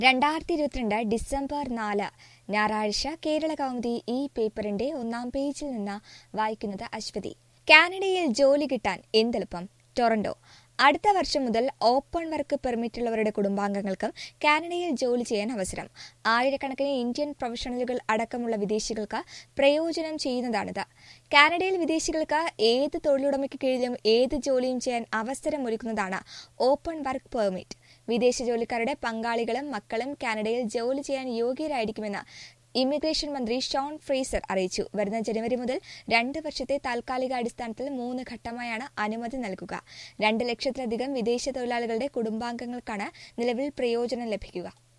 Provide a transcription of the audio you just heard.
രണ്ടായിരത്തി ഇരുപത്തിരണ്ട് ഡിസംബർ നാല് ഞായറാഴ്ച കേരള കൗമുദി ഈ പേപ്പറിന്റെ ഒന്നാം പേജിൽ നിന്ന് വായിക്കുന്നത് അശ്വതി കാനഡയിൽ ജോലി കിട്ടാൻ എന്തെളുപ്പം ടൊറന്റോ അടുത്ത വർഷം മുതൽ ഓപ്പൺ വർക്ക് പെർമിറ്റുള്ളവരുടെ കുടുംബാംഗങ്ങൾക്കും കാനഡയിൽ ജോലി ചെയ്യാൻ അവസരം ആയിരക്കണക്കിന് ഇന്ത്യൻ പ്രൊഫഷണലുകൾ അടക്കമുള്ള വിദേശികൾക്ക് പ്രയോജനം ചെയ്യുന്നതാണിത് കാനഡയിൽ വിദേശികൾക്ക് ഏത് തൊഴിലുടമയ്ക്ക് കീഴിലും ഏത് ജോലിയും ചെയ്യാൻ അവസരമൊരുക്കുന്നതാണ് ഓപ്പൺ വർക്ക് പെർമിറ്റ് വിദേശ ജോലിക്കാരുടെ പങ്കാളികളും മക്കളും കാനഡയിൽ ജോലി ചെയ്യാൻ യോഗ്യരായിരിക്കുമെന്ന് ഇമിഗ്രേഷൻ മന്ത്രി ഷോൺ ഫ്രേസർ അറിയിച്ചു വരുന്ന ജനുവരി മുതൽ രണ്ട് വർഷത്തെ താൽക്കാലിക അടിസ്ഥാനത്തിൽ മൂന്ന് ഘട്ടമായാണ് അനുമതി നൽകുക രണ്ട് ലക്ഷത്തിലധികം വിദേശ തൊഴിലാളികളുടെ കുടുംബാംഗങ്ങൾക്കാണ് നിലവിൽ പ്രയോജനം ലഭിക്കുക